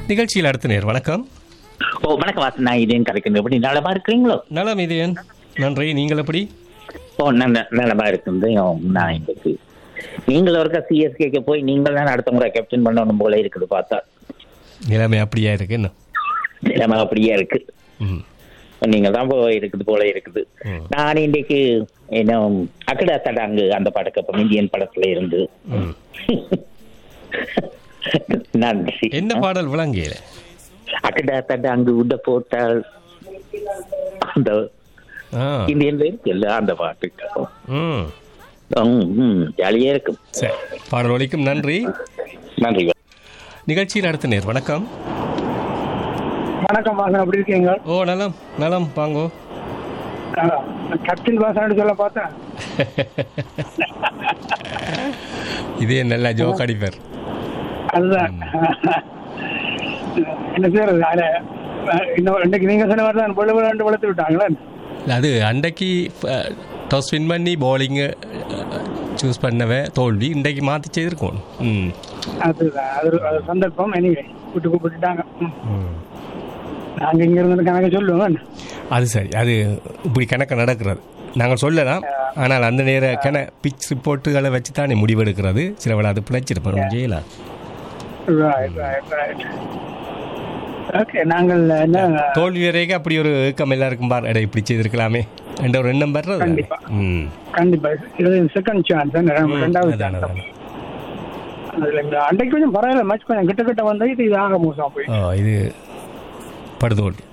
நிகழ்ச்சியில் அடுத்த நேர் வணக்கம் ஓ வணக்கம் வாசன் நான் இதேன் கதைக்கணும் எப்படி நலமா இருக்கிறீங்களோ நலம் இதயன் நன்றி நீங்கள் எப்படி ஓ நல்ல நலமா இருக்குது நான் இன்னைக்கு நீங்கள் ஒருக்கா சிஎஸ்கேக்கு போய் நீங்கள் தான் அடுத்த முறை கேப்டன் பண்ணணும் போல இருக்குது பார்த்தா நிலைமை அப்படியா இருக்கு என்ன நிலைமை அப்படியே இருக்கு ம் நீங்க தான் போய் இருக்குது போல இருக்குது ம். நான் இன்னைக்கு என்ன அக்கடா தடாங்கு அந்த படக்கப்பம் இந்தியன் படத்துல இருந்து ம் நன்றி என்ன பாடல் விளங்கியல அக்கடா தடாங்கு உட போட்டால் அந்த ஆ இந்தியன்ல இருக்குல்ல அந்த பாட்டுக்கு ம் ம், ம், ஜாலியா இருக்கும் சரி பாடல் ஒலிக்கும் நன்றி நன்றி நிகழ்ச்சியில் அடுத்த நேர் வணக்கம் வணக்கம் வாசன் அப்படி இருக்கீங்க ஓ நலம் நலம் வாங்கோ கேப்டன் வாசன் சொல்ல பார்த்தேன் இதே நல்ல ஜோக் அடிப்பார் அதுதான் என்ன செய்யறது அதுல இன்னும் இன்னைக்கு நீங்க சொன்ன மாதிரி தான் பொழுது விளையாண்டு வளர்த்து விட்டாங்களே அது அன்றைக்கு டாஸ் வின் பண்ணி பவுலிங்கு சூஸ் பண்ணவே தோல்வி இன்றைக்கு மாற்றி செய்திருக்கோம் ம் அதுதான் அது ஒரு- அது ஒரு சந்தர்ப்பம் எனிவே விட்டு கூப்பிட்டுட்டாங்க ம். ம். நாங்க இங்க இருந்து கணக்கு சொல்லுவோம் அது சரி அது இப்படி கணக்கு நடக்கிறது நாங்கள் சொல்லலாம் ஆனால் அந்த நேர கண பிச் ரிப்போர்ட்டுகளை வச்சு தானே முடிவெடுக்கிறது சில அது பிழைச்சிருப்போம் செய்யலாம் ரைட் ரைட் ரைட் ஓகே நாங்கள் என்ன தோல்வி வரைக்கும் அப்படி ஒரு ஏக்கம் எல்லாருக்கும் பார் எடை இப்படி செய்திருக்கலாமே என்ற ஒரு எண்ணம் வர்றது கண்டிப்பா. ம் கண்டிப்பா இது செகண்ட் சான்ஸ் ரெண்டாவது அதான், சான்ஸ் அதான். அதுல இந்த அன்றைக்கு கொஞ்சம் பரவாயில்ல மேட்ச் கொஞ்சம் கிட்ட கிட்ட வந்தது இது இது ஆக மோசம் போய் ஓ இது படுதோல்வி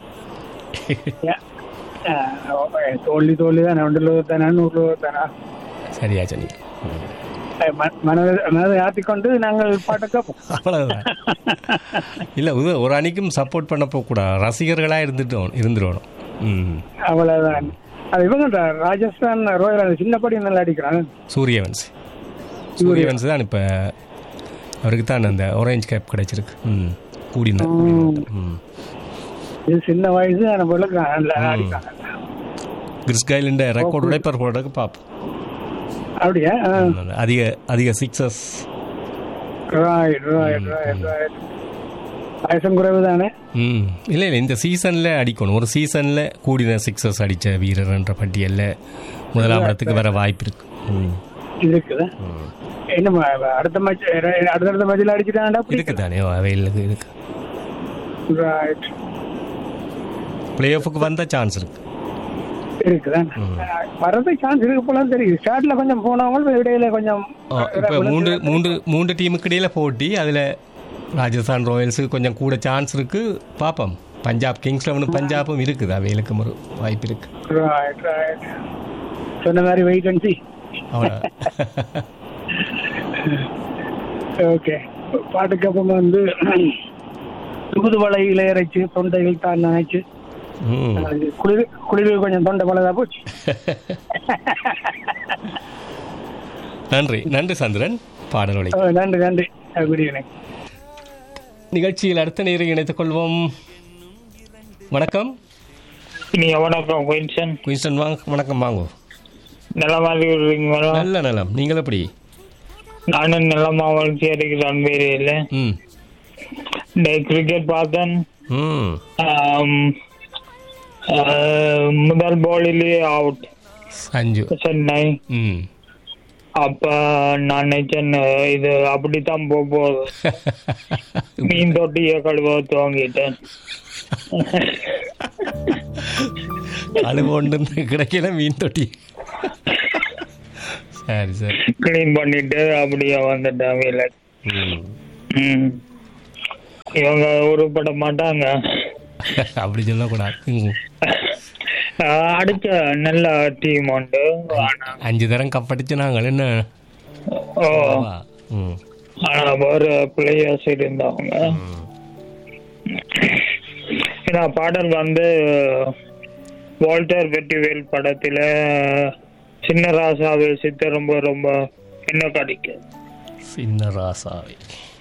தோல்வி தோல்வி தானே ஒன்றில் தானே நூறு தானே சரியா சொன்னீங்க ம். மனதை மனதை ஆத்திக்கொண்டு நாங்கள் பாட்டை கேட்போம் அவ்வளவுதான் இல்லை இது ஒரு அணிக்கும் சப்போர்ட் பண்ண போகக்கூடாது ரசிகர்களாக இருந்துட்டோம் இருந்துடணும் ம் அவ்வளவுதான் அது இவங்க ராஜஸ்தான் ரோயல் அந்த சின்ன படி நல்லா அடிக்கிறாங்க சூரியவன்ஸ் சூரியவன்ஸ் தான் இப்போ அவருக்கு தான் அந்த ஆரஞ்சு கேப் கிடைச்சிருக்கு ம் கூடின ம் இது சின்ன வயசு நம்ம விளக்குறாங்க நல்லா அடிக்கிறாங்க கிறிஸ் கைலிண்ட ரெக்கார்ட் உடைப்பர் போடுறதுக்கு பார்ப்போம் அப்படியா அதிக அதிக sixes right right right right வயசும் குறைவு தானே ம் இல்லை இல்லை இந்த சீசனில் அடிக்கணும் ஒரு சீசனில் கூடின சிக்ஸஸ் அடித்த வீரர்ன்ற பட்டியலில் முதலாம் இடத்துக்கு வர வாய்ப்பு இருக்கு ம் இருக்குது என்ன அடுத்த மேட்ச் அடுத்தடுத்த மேட்ச்ல அடிச்சுட்டாங்கடா இருக்கு தானே அவைகளுக்கு இருக்கு ரைட் பிளே ஆஃபுக்கு வந்த சான்ஸ் இருக்கு இருக்குதான் வரது சான்ஸ் இருக்கு போல தெரியுது ஸ்டார்ட்ல கொஞ்சம் போனவங்க இடையில கொஞ்சம் இப்போ மூன்று மூன்று மூன்று டீமுக்கு இடையில போட்டி அதில் ராஜஸ்தான் ராயல்ஸுக்கு கொஞ்சம் கூட சான்ஸ் இருக்கு பார்ப்போம் பஞ்சாப் கிங்ஸ் லெவனும் பஞ்சாபும் இருக்குது அவைகளுக்கும் ஒரு வாய்ப்பு இருக்கு ரைட் ரைட் சொன்ன மாதிரி வெயிட் அண்ட் சி அவ்வளோ ஓகே பாட்டுக்கு அப்புறம் வந்து தூதுவளை இலையரைச்சு தொண்டையில் தான் நினைச்சு ம் குளிர் குளிர் கொஞ்சம் தொண்டை பலதா போச்சு நன்றி நன்றி சந்திரன் பாடல் ஒலி ஓ, நன்றி நன்றி குட் ஈவினிங் நிகழ்ச்சியில் அடுத்த நேரம் இணைத்துக் கொள்வோம் வணக்கம் நீ வணக்கம் குயின்சன் குயின்ஸ்டன் வாங்க வணக்கம் வாங்கோ நிலமா இருக்கிறீங்களா நல்ல நலம் நீங்கள் எப்படி நானும் நிலமா வளர்ச்சி அடிக்கிறேன் வேறையில் ம் டே கிரிக்கெட் பார்த்தேன் ம் ஆம், ஆ, முதல் பாலிலே அவுட் சஞ்சு சென்னை ம் அப்ப நான் நினைச்சேன் இது அப்படித்தான் போக போகுது மீன் தொட்டிய கழுவ துவங்கிட்டேன் அழுவு ஒன்று கிடைக்கல மீன் தொட்டி சரி சரி கிளீன் பண்ணிட்டு அப்படியே வந்துட்டேன் வீல ம் ம். இவங்க உருப்பட மாட்டாங்க அப்படி சொல்லக்கூடாது ம். ஆ, அடிச்ச நல்ல டீம் உண்டு ஆனா அஞ்சு தரம் கப்படிச்சு நாங்கள் என்ன ஓ ம் ஆனா வேற பிளேயர்ஸ் இருந்தவங்க ஏன்னா பாடல் வந்து வால்டர் வெற்றிவேல் படத்துல சின்ன ராசாவை சித்த ரொம்ப ரொம்ப என்ன கிடைக்கும் சின்ன ராசாவை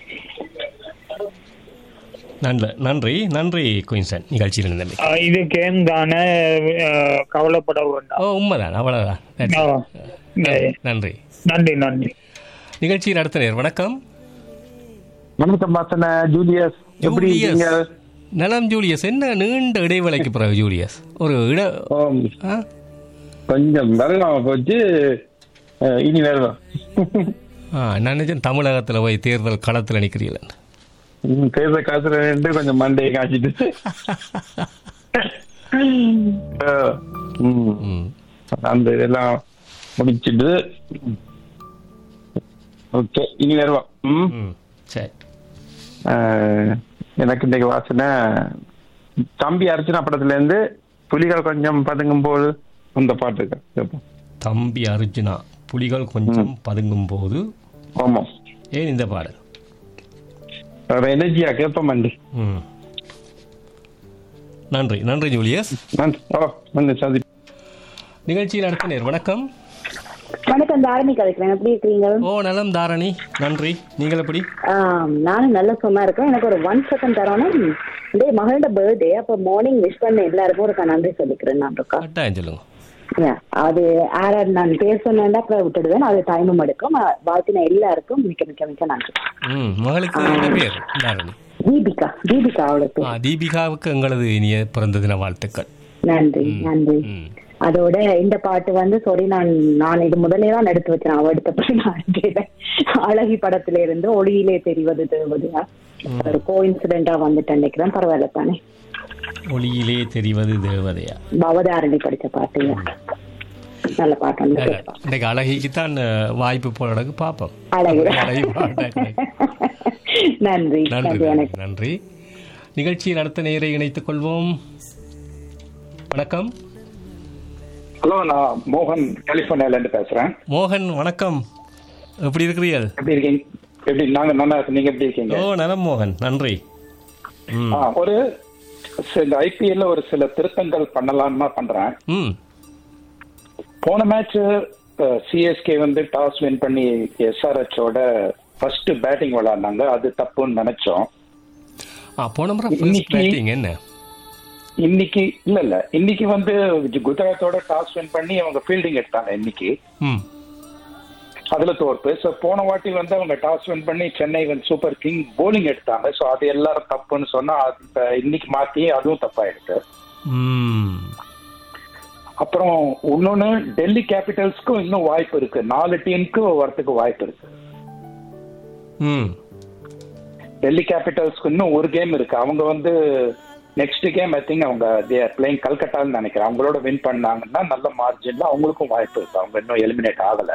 நல்ல நன்றி நன்றி குயின்சன் நிகழ்ச்சியில் இருந்தமை ஆ, இது கேம் தானே ஆ, கவலைப்பட வேண்டாம் ஓ உண்மைதான் அவ்வளோதான் That's ஆ, it. நன்றி நன்றி நன்றி நிகழ்ச்சியில் அடுத்த நேர் வணக்கம் வணக்கம் வாசன ஜூலியஸ் எப்படி ஜூலியஸ் இருக்கீங்க நலம் ஜூலியஸ் என்ன நீண்ட இடைவேளைக்கு பிறகு ஜூலியஸ் ஒரு இட ஆம், ஆ? கொஞ்சம் வருவாம போச்சு அஹ், இனி வருவோம் ஆ நான் நினைச்சேன் தமிழகத்தில் போய் தேர்தல் களத்தில் நிற்கிறீங்களேன் ம், தேர்தல் காசுல நின்று கொஞ்சம் மண்டையை காய்ச்சிட்டு அஹ், ம், ம் அந்த இதெல்லாம் முடிச்சிட்டு ஓகே இனி வருவோம் ம் ம் சரி அஹ், எனக்கு இன்னைக்கு வாசனை தம்பி அர்ச்சனா படத்துல இருந்து புலிகள் கொஞ்சம் பதுங்கும் போது அந்த பாட்டு இருக்கு கேட்போம். தம்பி அர்ஜுனா புலிகள் கொஞ்சம் பதுங்கும் போது ஆமாம் ஏன் இந்த பாடல் எனர்ஜியா கேட்போம் மண்டி ம் நன்றி நன்றி ஜூலியஸ் நன்றி ஓ நன்றி சந்தி நிகழ்ச்சியில் அடுத்த நேர் வணக்கம் வணக்கம் தாரணி கதைக்கிறேன் எப்படி இருக்கிறீங்க ஓ நலம் தாரணி நன்றி நீங்கள் எப்படி ஆம், நானும் நல்ல சும்மா இருக்கேன் எனக்கு ஒரு ஒன் செகண்ட் தரணும் இதே மகளோட பர்த்டே அப்போ மார்னிங் விஷ் பண்ண எல்லாருக்கும் ஒரு நன்றி சொல்லிக்கிறேன் நான் இருக்கா கட்டாயம் சொல்லுங்க Yeah, அது யாராவது நான் பேர் சொன்னேன்னா அப்புறம் விட்டுடுவேன் அது டைமும் எடுக்கும் அஹ், வாழ்த்தின எல்லாருக்கும் மிக்க மிக்க மிக்க நன்றி ம் மகளுக்கு என்ன பேர் தாரணி தீபிகா தீபிகா அவளுக்கு ஆ தீபிகாவுக்கு எங்களது இனிய பிறந்த தின வாழ்த்துக்கள் நன்றி நன்றி ம் அதோட இந்த பாட்டு வந்து சாரி நான் நான் இது முதலே தான் எடுத்து வச்சேன் அவ எடுத்தப்ப நான் எடுத்தேன். அழகி படத்துல இருந்து ஒளியிலே தெரிவது தேவதையா ஒரு கோ இன்சிடென்டா வந்துட்டு நினைக்கிறேன் பரவாயில்ல தானே ஒளியிலே தெரிவது தேவதையா பவதாரணி படிச்ச பாட்டு நல்ல பாட்டு வந்து கேட்பா. இன்னைக்கு அழகிக்கு தான் அஹ், வாய்ப்பு போறதுக்கு பார்ப்போம் அழகு அழகி பாட்டா கிடைக்கும். நன்றி நன்றி நன்றி நன்றி, எனக்கு நன்றி நிகழ்ச்சியில் அடுத்த நேரை இணைத்துக் கொள்வோம் வணக்கம் ஹலோ நான் மோகன் கலிபோர்னியால இருந்து பேசுறேன் மோகன் வணக்கம் எப்படி இருக்கிறீர்கள் எப்படி இருக்கீங்க எப்படி நாங்க நல்லா இருக்கோம். நீங்க எப்படி ஓ இருக்கீங்க நலம் மோகன் நன்றி ம் ஆ, ஒரு சில ஐபிஎல்ல ஒரு சில திருத்தங்கள் பண்ணலாம்னு தான் பண்றேன் ம் போன மேட்ச் சிஎஸ்கே வந்து டாஸ் வின் பண்ணி எஸ்ஆர்ஹெச்சோட ஃபர்ஸ்ட் பேட்டிங் விளையாடினாங்க அது தப்புன்னு நினைச்சோம் ஆ போன முறை ஃபர்ஸ்ட் இன்னைக்கு- பேட்டிங் என்ன இன்னைக்கு இல்ல இல்ல இன்னைக்கு வந்து குஜராத்தோட டாஸ் வின் பண்ணி அவங்க ஃபீல்டிங் எடுத்தாங்க இன்னைக்கு ம் அதுல தோற்பு ஸோ போன வாட்டி வந்து அவங்க டாஸ் வின் பண்ணி சென்னை வந்து சூப்பர் கிங் போலிங் எடுத்தாங்க ஸோ அது எல்லாரும் தப்புன்னு சொன்னா அது இப்ப இன்னைக்கு மாத்தி அதுவும் தப்பாயிடுச்சு ம் அப்புறம் இன்னொன்னு டெல்லி கேபிட்டல்ஸ்க்கும் இன்னும் வாய்ப்பு இருக்கு நாலு டீமுக்கு வரத்துக்கு வாய்ப்பு இருக்கு ம் டெல்லி கேபிட்டல்ஸ்க்கு இன்னும் ஒரு கேம் இருக்கு அவங்க வந்து நெக்ஸ்ட் கேம் ஐ திங்க் அவங்க பிளேயிங் கல்கட்டான்னு நினைக்கிறேன் அவங்களோட வின் பண்ணாங்கன்னா நல்ல மார்ஜின்ல அவங்களுக்கும் வாய்ப்பு இருக்கு அவங்க இன்னும் எலிமினேட் ஆகல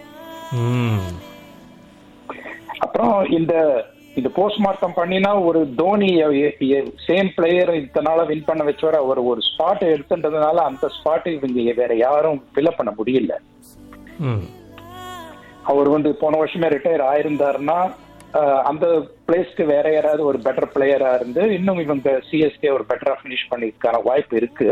ம் அப்புறம் இந்த இந்த போஸ்ட்மார்ட்டம் பண்ணினா ஒரு தோனி சேம் பிளேயர் இத்தனால வின் பண்ண வச்சவர அவர் ஒரு ஸ்பாட் எடுத்துன்றதுனால அந்த ஸ்பாட் இவங்க வேற யாரும் ஃபில் பண்ண முடியல ம் அவர் வந்து போன வருஷமே ரிட்டையர் ஆயிருந்தாருன்னா அஹ், அந்த பிளேஸ்க்கு வேற யாராவது ஒரு பெட்டர் பிளேயரா இருந்து இன்னும் இவங்க சிஎஸ்கே ஒரு பெட்டரா ஃபினிஷ் பண்ணிக்கான வாய்ப்பு இருக்கு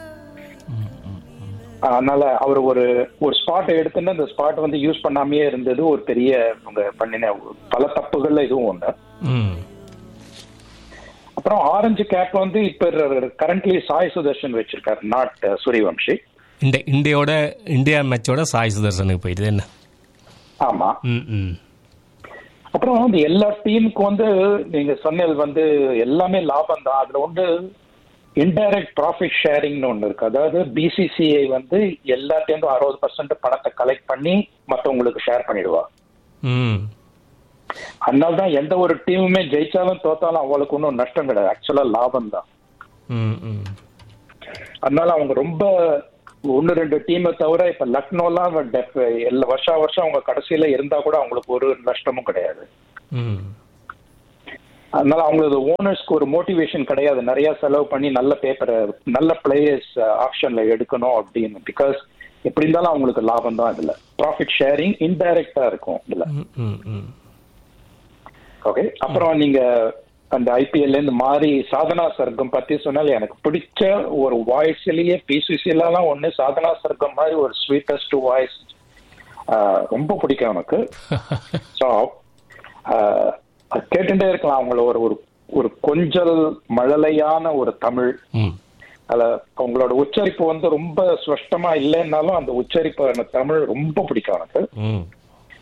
அதனால அவர் ஒரு ஒரு ஸ்பாட்டை எடுத்துன்னு அந்த ஸ்பாட் வந்து யூஸ் பண்ணாமயே இருந்தது ஒரு பெரிய இவங்க பண்ணின பல தப்புகள்ல இதுவும் ஒண்ணு ம் அப்புறம் ஆரஞ்சு கேப் வந்து இப்ப கரண்ட்லி சாய் சுதர்ஷன் வச்சிருக்காரு நாட் சூரியவம்சி இந்த இந்தியாவோட இந்தியா மேட்சோட சாய் சுதர்சனுக்கு போயிடுது என்ன ஆமா ம் ம் அப்புறம் வந்து எல்லா டீமுக்கு வந்து நீங்க சொன்னது வந்து எல்லாமே லாபம் தான் அதுல வந்து இன்டைரக்ட் ப்ராஃபிட் ஷேரிங்னு ஒண்ணு இருக்கு அதாவது பிசிசிஐ வந்து எல்லா டீமும் அறுபது பர்சன்ட் பணத்தை கலெக்ட் பண்ணி மற்றவங்களுக்கு ஷேர் பண்ணிடுவா ம் அதனால தான் எந்த ஒரு டீமுமே ஜெயிச்சாலும் தோத்தாலும் அவங்களுக்கு ஒன்றும் நஷ்டம் கிடையாது ஆக்சுவலா லாபம் தான் ம் ம் அதனால அவங்க ரொம்ப ஒன்னு ரெண்டு டீமை தவிர இப்ப லக்னோலாம் def- எல்லா வருஷா வருஷம் அவங்க கடைசியில இருந்தா கூட அவங்களுக்கு ஒரு நஷ்டமும் கிடையாது ம் அதனால அவங்களது ஓனர்ஸ்க்கு ஒரு மோட்டிவேஷன் கிடையாது நிறைய செலவு பண்ணி நல்ல பேப்பரை நல்ல பிளேயர்ஸ் ஆப்ஷன்ல எடுக்கணும் அப்படின்னு பிகாஸ் எப்படி இருந்தாலும் அவங்களுக்கு லாபம் தான் இதுல ப்ராஃபிட் ஷேரிங் இன்டைரக்டா இருக்கும் இதுல ம் ம் ம் ஓகே அப்புறம் நீங்க அந்த ஐபிஎல்ல இருந்து மாறி சாதனா சர்க்கம் பத்தி சொன்னால் எனக்கு பிடிச்ச ஒரு வாய்ஸ்லயே பிசிசிலாம் ஒண்ணு சாதனா சர்க்கம் மாதிரி ஒரு ஸ்வீட்டஸ்ட் வாய்ஸ் ரொம்ப பிடிக்கும் எனக்கு ஸோ கேட்டுட்டே இருக்கலாம் அவங்கள ஒரு ஒரு ஒரு கொஞ்சல் மழலையான ஒரு தமிழ் ம் அதுல அவங்களோட உச்சரிப்பு வந்து ரொம்ப ஸ்பஷ்டமா இல்லைன்னாலும் அந்த உச்சரிப்பு அந்த தமிழ் ரொம்ப பிடிக்கும் எனக்கு ம்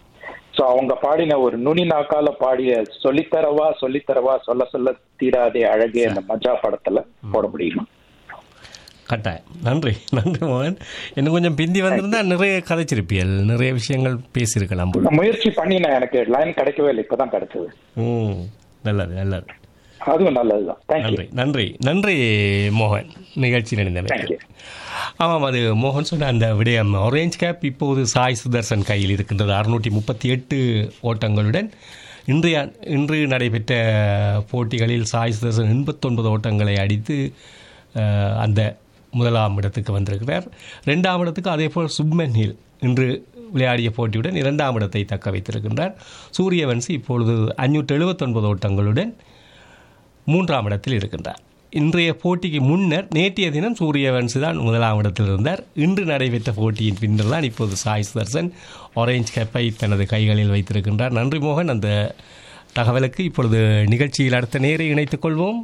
சோ அவங்க பாடின ஒரு நுனி நாக்கால பாடிய சொல்லித்தரவா சொல்லித்தரவா சொல்ல சொல்ல தீராதே அழகே அந்த மஜா படத்துல போட முடியுமா கட்டாயம் நன்றி நன்றி மோகன் இன்னும் கொஞ்சம் பிந்தி வந்திருந்தா நிறைய கதைச்சிருப்பியல் நிறைய விஷயங்கள் பேசியிருக்கலாம் போல நான் முயற்சி பண்ணினேன் எனக்கு லைன் கிடைக்கவே இல்லை இப்பதான் கிடைச்சது ம் நல்லது நல்லது அதுவும் நல்லதுதான் தேங்க்யூ நன்றி நன்றி நன்றி மோகன் நிகழ்ச்சி Thank நடந்தமைக்கு you. ஆமாம் அது மோகன் சொன்ன அந்த விடயம் ஆரேஞ்ச் கேப் இப்போது சாய் சுதர்சன் கையில் இருக்கின்றது அறுநூற்றி முப்பத்தி எட்டு ஓட்டங்களுடன் இன்றைய இன்று நடைபெற்ற போட்டிகளில் சாய் சுதர்சன் எண்பத்தொன்பது ஓட்டங்களை அடித்து அஹ், அந்த முதலாம் இடத்துக்கு வந்திருக்கிறார் ரெண்டாம் இடத்துக்கு அதேபோல் சுப்மன் ஹில் இன்று விளையாடிய போட்டியுடன் இரண்டாம் இடத்தை தக்க வைத்திருக்கின்றார் சூரியவன்சி இப்பொழுது அஞ்சூற்று எழுபத்தொன்பது ஓட்டங்களுடன் மூன்றாம் இடத்தில் இருக்கின்றார் இன்றைய போட்டிக்கு முன்னர் நேற்றைய தினம் சூரியவன்சி தான் முதலாம் இடத்தில் இருந்தார் இன்று நடைபெற்ற போட்டியின் பின்னர் தான் இப்போது சாய் சுதர்சன் ஆரஞ்ச் கேப்பை தனது கைகளில் வைத்திருக்கின்றார் நன்றி மோகன் அந்த தகவலுக்கு இப்பொழுது நிகழ்ச்சியில் அடுத்த நேரை இணைத்துக் கொள்வோம்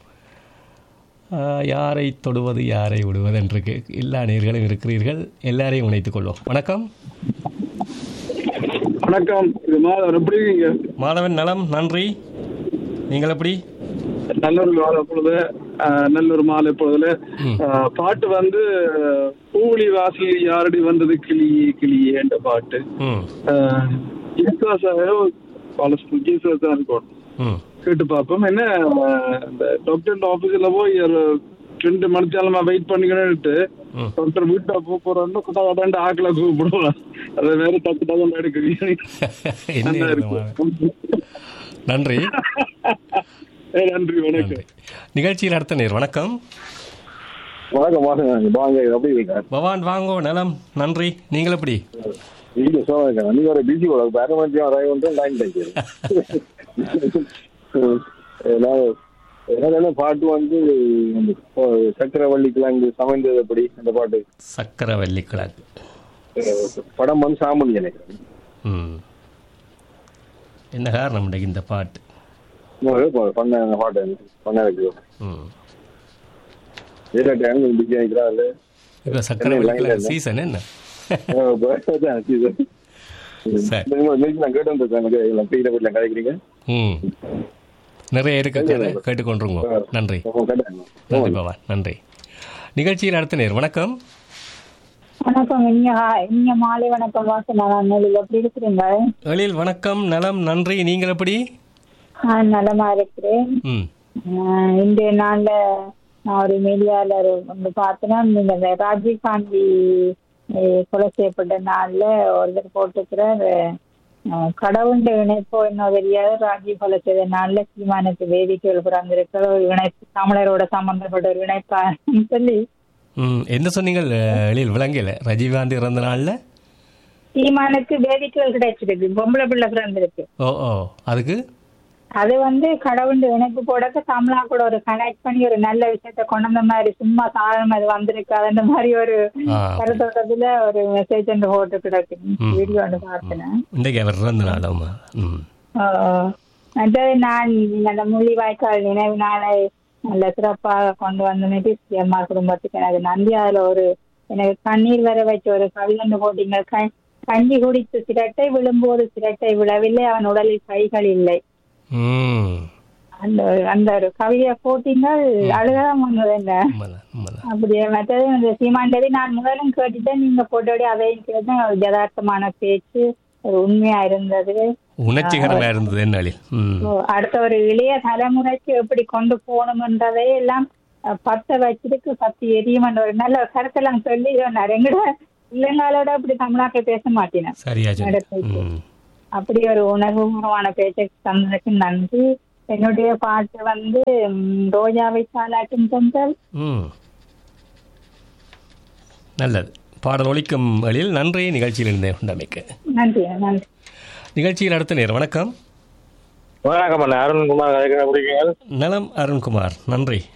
ஆஹ், யாரை தொடுவது யாரை விடுவது என்று கே- எல்லா நேர்களும் இருக்கிறீர்கள் எல்லாரையும் இணைத்துக் கொள்வோம் வணக்கம் வணக்கம் இது மாதவன் எப்படி இருக்கீங்க மாதவன் நலம் நன்றி நீங்கள் எப்படி நல்லூர் மாலை பொழுது அஹ், நல்லூர் மாலை பொழுதுல அஹ், பாட்டு வந்து அஹ், பூவழி வாசல் யாரடி வந்தது கிளியே கிளியே என்ற பாட்டு ம் அஹ், யேசுதாஸாவே பல ஜீசஸ் தான் இருக்கும் ம் கேட்டு பார்ப்போம் என்ன அஹ், இந்த டாக்டர் ஆபீஸ்ல போய் ஒரு ரெண்டு மணித்தாலமா வெயிட் பண்ணிக்கணும்ட்டு ம். டாக்டர் வீட்டை போக போறோம்னு கட்டா கட்டாண்டு ஆக்கல கூப்பிடுவோம் அதை வேற டக்கு டக்குன்னு எடுக்கிறீங்க என்ன நல்லா இது இருக்கு மாதவன்? நன்றி ஏய், நன்றி வணக்கம் நன்றி நிகழ்ச்சியில் அடுத்த நேர் வணக்கம் வணக்கம் வாசங்க வாங்க எப்படி இருக்கீங்க பவான் வாங்கோ நலம் நன்றி நீங்கள் எப்படி வீடு சோழ இருக்காங்க நீங்க ஒரு பிஸி கூட பேரமெண்ட்டையும் அரை வந்து லைன் டைக்கு என்ன பாட்டு வந்து இந்த சக்கரவள்ளி கிழங்கு சமைந்தது எப்படி அந்த பாட்டு சக்கரவல்லி கிழங்கு அஹ் படம் வந்து சாமுனி நினைக்கிறேன் ம் என்ன காரணம் இன்றைக்கு இந்த பாட்டு இன்னொரு பா- பண்ண அந்த பாட்டு எனக்கு பண்ண இருக்கு ம் வேற டைம் பிஸி ஆகிக்கிறா இல்ல இப்போ சக்கரவள்ளி line ல கிழங்கு இல்ல. சீசன் என்ன சரி. நான் கேட்டு வந்திருக்கேன் எனக்கு எல்லாம் பீட வீட்டில் கதைக்கிறீங்க ம் நிறைய இருக்கு கதை கேட்டுக்கொண்டுருங்க நன்றி நன்றி பவான் நன்றி நிகழ்ச்சியில் அடுத்த நேர் வணக்கம் வணக்கம் இனிய இனிய மாலை வணக்கம் வாசனா நான் நெல்லில் எப்படி இருக்கிறீங்க எழில் வணக்கம் நலம் நன்றி நீங்கள் எப்படி நான் நலமா இருக்கிறேன் ம் ஆஹ் இன்றைய நாள்ல நான் ஒரு மீடியால வந்து பார்த்தேன்னா நீங்க இந்த ராஜீவ் காந்தி அஹ், கொலை செய்யப்பட்ட நாள்ல ஒருத்தர் போட்டுக்கிற அஹ், கடவுண்ட இணைப்போ இன்னும் தெரியாத ராஜீவ் கொலை செய்த நாள்ல சீமானுக்கு வேதிக்கைகள் பிறந்திருக்கிற ஒரு இணைப்பு தமிழரோட சம்பந்தப்பட்ட ஒரு இணைப்பா சொல்லி ம் என்ன சொன்னீங்கள் எழில் விளங்கல ரஜினிகாந்த் இறந்த நாளில் சீமானுக்கு வேதிக்கைகள் கிடைச்சிருக்கு பொம்பளை பிள்ளை பிறந்திருக்கு ஓ ஓ அதுக்கு அது வந்து கடவுள் இணைப்பு போடக்க தமிழா கூட ஒரு கனெக்ட் பண்ணி ஒரு நல்ல விஷயத்த கொண்டு வந்த மாதிரி சும்மா சாதாரண அது வந்திருக்காது அந்த மாதிரி ஒரு ஆ, கருத்தோட்டத்துல ஒரு மெசேஜ் ஒன்று போட்டு கிடக்கு ம். வீடியோ ஒன்று பார்த்தேன் இன்றைக்கு அவர் இறந்த நாள் ஆமா ம் மற்றது நான் நீங்க அந்த முள்ளிவாய்க்கால் நினைவு நாளை நல்ல சிறப்பாக கொண்டு வந்தமைக்கு சிஎம்மா குடும்பத்துக்கு எனக்கு நன்றி அதுல ஒரு எனக்கு கண்ணீர் வர வச்ச ஒரு கவிதை போட்டீங்க க- கஞ்சி குடித்து சிரட்டை விழும்போது சிரட்டை விழவில்லை அவன் உடலில் கைகள் இல்லை ம் அந்த அந்த ஒரு கவிதையை போட்டீங்கள் அழுதான் வந்தது என்ன உண்மைதான் உண்மைதான் அப்படியே மற்றது இந்த சீமாண்டது நான் முதலும் கேட்டுட்டேன் நீங்க போட்டோட அதையும் கேட்டேன் ஒரு யதார்த்தமான பேச்சு ஒரு உண்மையா இருந்தது உணர்ச்சிகரமாக இருந்தது என்ன எழில் ம் ஓ, அடுத்த ஒரு இளைய தலைமுறைக்கு எப்படி கொண்டு போகணும்ன்றதை எல்லாம் அஹ், பத்த வச்சிருக்கு பத்து எரியும் ஒரு நல்ல கருத்தெல்லாம் சொல்லி சொன்னார் எங்கட இல்லங்காலோட அப்படி தமிழாக்க பேச மாட்டேன் சரியா சொன்னீங்க. நடத்துச்சு. ம் அப்படி ஒரு உணர்வுபூர்வமான பேச்சை தந்ததுக்கு நன்றி என்னுடைய பாட்டு வந்து ம், ரோஜாவை சாலாட்டும் தொங்கல் ம் நல்லது பாடல் ஒலிக்கும் வழியில் நன்றி நிகழ்ச்சியில் இருந்தே உண்டமைக்கு நன்றி நன்றி நிகழ்ச்சியில் அடுத்த நேர் வணக்கம் வணக்கம் அருண்குமார் கதைக்கிறேன் எப்படி இருக்கீங்க நலம் அருண்குமார் நன்றி